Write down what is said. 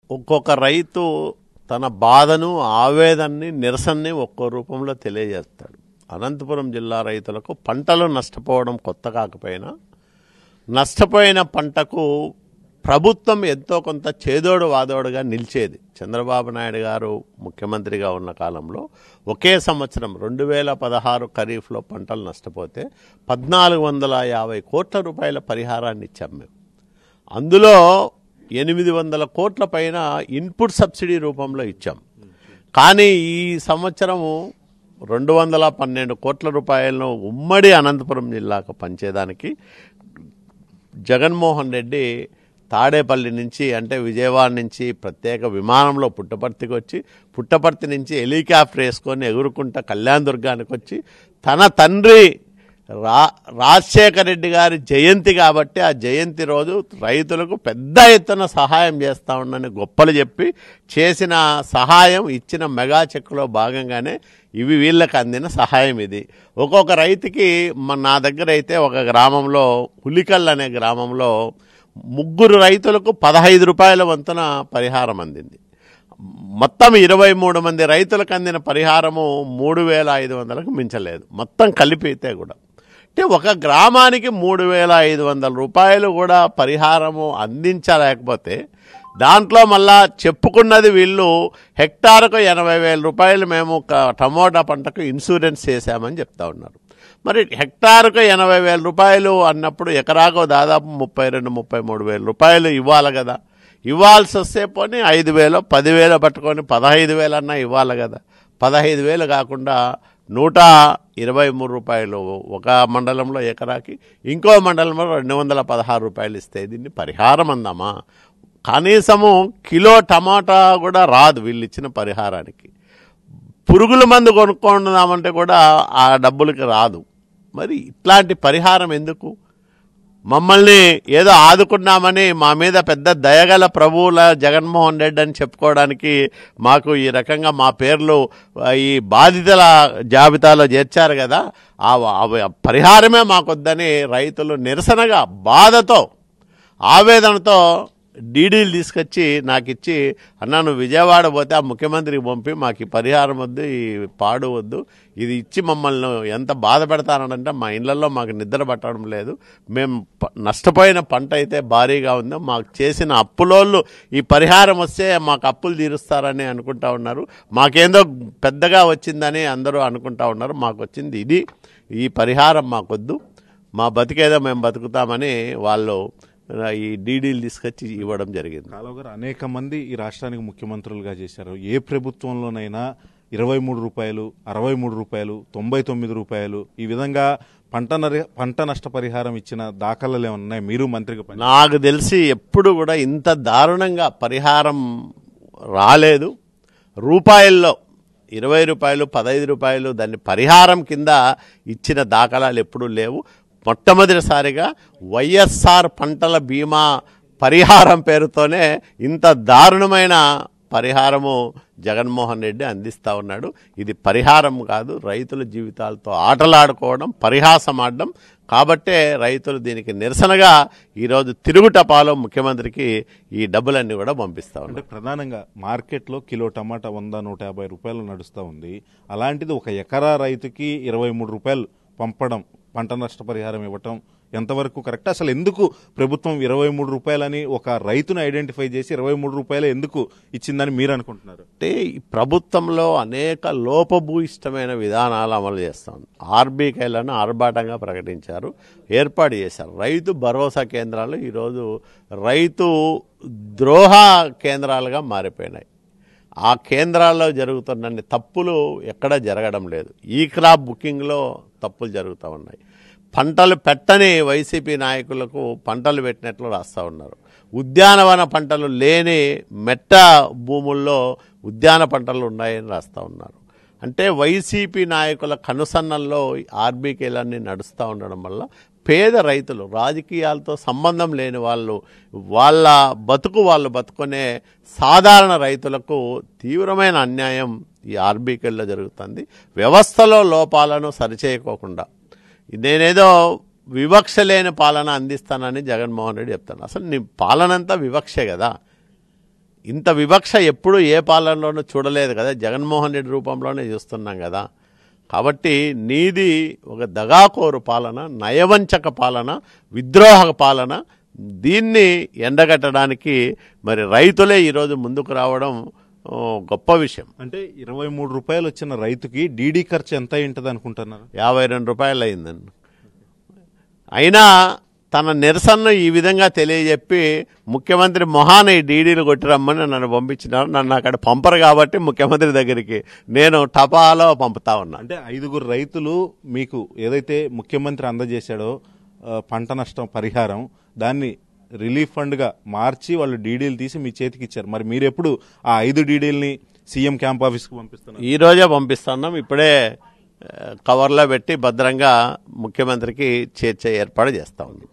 ఒక్కొక్క రైతు తన బాధను ఆవేదనని నిరసనని ఒక్కో రూపంలో తెలియజేస్తాడు అనంతపురం జిల్లా రైతులకు పంటలు నష్టపోవడం కొత్త కాకపోయినా నష్టపోయిన పంటకు ప్రభుత్వం ఎంతో కొంత చేదోడు వాదోడుగా నిలిచేది చంద్రబాబు నాయుడు గారు ముఖ్యమంత్రిగా ఉన్న కాలంలో ఒకే సంవత్సరం రెండు వేల పదహారు ఖరీఫ్లో పంటలు నష్టపోతే పద్నాలుగు వందల యాభై కోట్ల రూపాయల పరిహారాన్ని ఇచ్చాం మేము అందులో ఎనిమిది వందల కోట్ల పైన ఇన్పుట్ సబ్సిడీ రూపంలో ఇచ్చాం కానీ ఈ సంవత్సరము రెండు వందల పన్నెండు కోట్ల రూపాయలను ఉమ్మడి అనంతపురం జిల్లాకు పంచేదానికి జగన్మోహన్ రెడ్డి తాడేపల్లి నుంచి అంటే విజయవాడ నుంచి ప్రత్యేక విమానంలో పుట్టపర్తికి వచ్చి పుట్టపర్తి నుంచి హెలికాప్టర్ వేసుకొని ఎగురుకుంటా కళ్యాణ దుర్గానికి వచ్చి తన తండ్రి రా రాజశేఖర రెడ్డి గారి జయంతి కాబట్టి ఆ జయంతి రోజు రైతులకు పెద్ద ఎత్తున సహాయం చేస్తా ఉండని గొప్పలు చెప్పి చేసిన సహాయం ఇచ్చిన మెగా చెక్కులో భాగంగానే ఇవి వీళ్ళకి అందిన సహాయం ఇది ఒక్కొక్క రైతుకి మన నా దగ్గర అయితే ఒక గ్రామంలో హులికల్ అనే గ్రామంలో ముగ్గురు రైతులకు పదహైదు రూపాయల వంతున పరిహారం అందింది మొత్తం ఇరవై మూడు మంది రైతులకు అందిన పరిహారము మూడు వేల ఐదు వందలకు మించలేదు మొత్తం కలిపితే కూడా అంటే ఒక గ్రామానికి మూడు వేల ఐదు వందల రూపాయలు కూడా పరిహారము అందించలేకపోతే దాంట్లో మళ్ళా చెప్పుకున్నది వీళ్ళు హెక్టార్కు ఎనభై వేల రూపాయలు మేము క- టమోటా పంటకు ఇన్సూరెన్స్ చేశామని చెప్తా ఉన్నారు మరి హెక్టార్కు ఎనభై వేల రూపాయలు అన్నప్పుడు ఎకరాకు దాదాపు ముప్పై రెండు ముప్పై మూడు వేల రూపాయలు ఇవ్వాలి కదా ఇవ్వాల్సి వస్తే పోనీ ఐదు వేలు పదివేలు పట్టుకొని పదహైదు వేలన్నా ఇవ్వాలి కదా పదహైదు వేలు కాకుండా నూట ఇరవై మూడు రూపాయలు ఒక మండలంలో ఎకరాకి ఇంకో మండలంలో రెండు వందల పదహారు రూపాయలు ఇస్తే దీన్ని పరిహారం అందామా కనీసము కిలో టమాటా కూడా రాదు వీళ్ళు ఇచ్చిన పరిహారానికి పురుగుల మందు కొనుక్కుందామంటే కూడా ఆ డబ్బులకి రాదు మరి ఇట్లాంటి పరిహారం ఎందుకు మమ్మల్ని ఏదో ఆదుకున్నామని మా మీద పెద్ద దయగల ప్రభువుల జగన్మోహన్ రెడ్డి అని చెప్పుకోవడానికి మాకు ఈ రకంగా మా పేర్లు ఆ, ఈ బాధితుల జాబితాలో చేర్చారు కదా ఆ ఆ పరిహారమే మాకొద్దని రైతులు నిరసనగా బాధతో ఆవేదనతో డీడీలు తీసుకొచ్చి నాకు ఇచ్చి అన్నా నువ్వు విజయవాడ పోతే ఆ ముఖ్యమంత్రికి పంపి మాకు ఈ పరిహారం వద్దు ఈ పాడు వద్దు ఇది ఇచ్చి మమ్మల్ని ఎంత బాధ పెడతానంటే మా ఇళ్లలో మాకు నిద్ర పట్టడం లేదు మేము ప- నష్టపోయిన పంట అయితే భారీగా ఉంది మాకు చేసిన అప్పులోళ్ళు ఈ పరిహారం వస్తే మాకు అప్పులు తీరుస్తారని అనుకుంటా ఉన్నారు మాకేందో పెద్దగా వచ్చిందని అందరూ అనుకుంటా ఉన్నారు మాకు వచ్చింది ఇది ఈ పరిహారం మాకొద్దు మా బతికేదో మేము బతుకుతామని వాళ్ళు ఆ, ఈ డీడీలు తీసుకొచ్చి ఇవ్వడం జరిగింది కాలువ గారు అనేక మంది ఈ రాష్ట్రానికి ముఖ్యమంత్రులుగా చేశారు ఏ ప్రభుత్వంలోనైనా ఇరవై మూడు రూపాయలు అరవై మూడు రూపాయలు తొంభై తొమ్మిది రూపాయలు ఈ విధంగా పంట నరి పంట నష్టపరిహారం ఇచ్చిన దాఖలాలు ఏమన్నా ఉన్నాయి మీరు మంత్రిగా పని నాకు తెలిసి ఎప్పుడు కూడా ఇంత దారుణంగా పరిహారం రాలేదు రూపాయల్లో ఇరవై రూపాయలు పదహైదు రూపాయలు దాన్ని పరిహారం కింద ఇచ్చిన దాఖలాలు ఎప్పుడూ లేవు మొట్టమొదటిసారిగా వైఎస్ఆర్ పంటల బీమా పరిహారం పేరుతోనే ఇంత దారుణమైన పరిహారము జగన్మోహన్ రెడ్డి అందిస్తా ఉన్నాడు ఇది పరిహారం కాదు రైతుల జీవితాలతో ఆటలాడుకోవడం పరిహాసం ఆడడం కాబట్టే రైతులు దీనికి నిరసనగా ఈరోజు తిరుగుటపాలో ముఖ్యమంత్రికి ఈ డబ్బులన్నీ కూడా పంపిస్తా ఉన్నారు అంటే ప్రధానంగా మార్కెట్లో కిలో టమాటా వంద నూట యాభై రూపాయలు నడుస్తూ ఉంది అలాంటిది ఒక ఎకరా రైతుకి ఇరవై మూడు రూపాయలు పంపడం పంట నష్టపరిహారం ఇవ్వటం ఎంతవరకు కరెక్ట్ అసలు ఎందుకు ప్రభుత్వం ఇరవై మూడు రూపాయలని ఒక రైతును ఐడెంటిఫై చేసి ఇరవై మూడు రూపాయలు ఎందుకు ఇచ్చిందని మీరు అనుకుంటున్నారు అంటే ఈ ప్రభుత్వంలో అనేక లోపభూయిష్టమైన విధానాలు అమలు చేస్తాం ఆర్బీకేలను ఆర్భాటంగా ప్రకటించారు ఏర్పాటు చేశారు రైతు భరోసా కేంద్రాలు ఈరోజు రైతు ద్రోహ కేంద్రాలుగా మారిపోయినాయి ఆ కేంద్రాల్లో జరుగుతున్న తప్పులు ఎక్కడ జరగడం లేదు ఈ క్రాప్ బుకింగ్లో తప్పులు జరుగుతూ ఉన్నాయి పంటలు పెట్టని వైసీపీ నాయకులకు పంటలు పెట్టినట్లు రాస్తూ ఉన్నారు ఉద్యానవన పంటలు లేని మెట్ట భూముల్లో ఉద్యాన పంటలు ఉన్నాయని రాస్తూ ఉన్నారు అంటే వైసీపీ నాయకుల కనుసన్నల్లో ఆర్బీకేలన్నీ నడుస్తూ ఉండడం వల్ల పేద రైతులు రాజకీయాలతో సంబంధం లేని వాళ్ళు వాళ్ళ బతుకు వాళ్ళు బతుకునే సాధారణ రైతులకు తీవ్రమైన అన్యాయం ఈ ఆర్బీకేల్లో జరుగుతుంది వ్యవస్థలో లోపాలను సరిచేయకోకుండా నేనేదో వివక్ష లేని పాలన అందిస్తానని జగన్మోహన్ రెడ్డి చెప్తాను అసలు నీ పాలన అంతా వివక్షే కదా ఇంత వివక్ష ఎప్పుడు ఏ పాలనలోనూ చూడలేదు కదా జగన్మోహన్ రెడ్డి రూపంలోనే చూస్తున్నాం కదా కాబట్టి నీది ఒక దగాకోరు పాలన నయవంచక పాలన విద్రోహక పాలన దీన్ని ఎండగట్టడానికి మరి రైతులే ఈరోజు ముందుకు రావడం ఓ, గొప్ప విషయం అంటే ఇరవై మూడు రూపాయలు వచ్చిన రైతుకి డీడీ ఖర్చు ఎంత అయింటది అనుకుంటున్నారు యాభై రెండు రూపాయలు అయిందండి అయినా తన నిరసనను ఈ విధంగా తెలియజెప్పి ముఖ్యమంత్రి మొహాన ఈ డీడీలు కొట్టిరమ్మని నన్ను పంపించినారు నన్ను అక్కడ పంపరు కాబట్టి ముఖ్యమంత్రి దగ్గరికి నేను టపాలో పంపుతా ఉన్నా అంటే ఐదుగురు రైతులు మీకు ఏదైతే ముఖ్యమంత్రి అందజేశాడో ఆ, పంట నష్టం పరిహారం దాన్ని రిలీఫ్ ఫండ్గా మార్చి వాళ్ళు డీడీలు తీసి మీ చేతికి ఇచ్చారు మరి మీరు ఎప్పుడు ఆ ఐదు డీడీల్ని సీఎం క్యాంప్ ఆఫీస్కి పంపిస్తున్నారు ఈ రోజే పంపిస్తున్నాం ఇప్పుడే ఆ, కవర్లో పెట్టి భద్రంగా ముఖ్యమంత్రికి చేర్చే ఏర్పాటు చేస్తా ఉన్నాం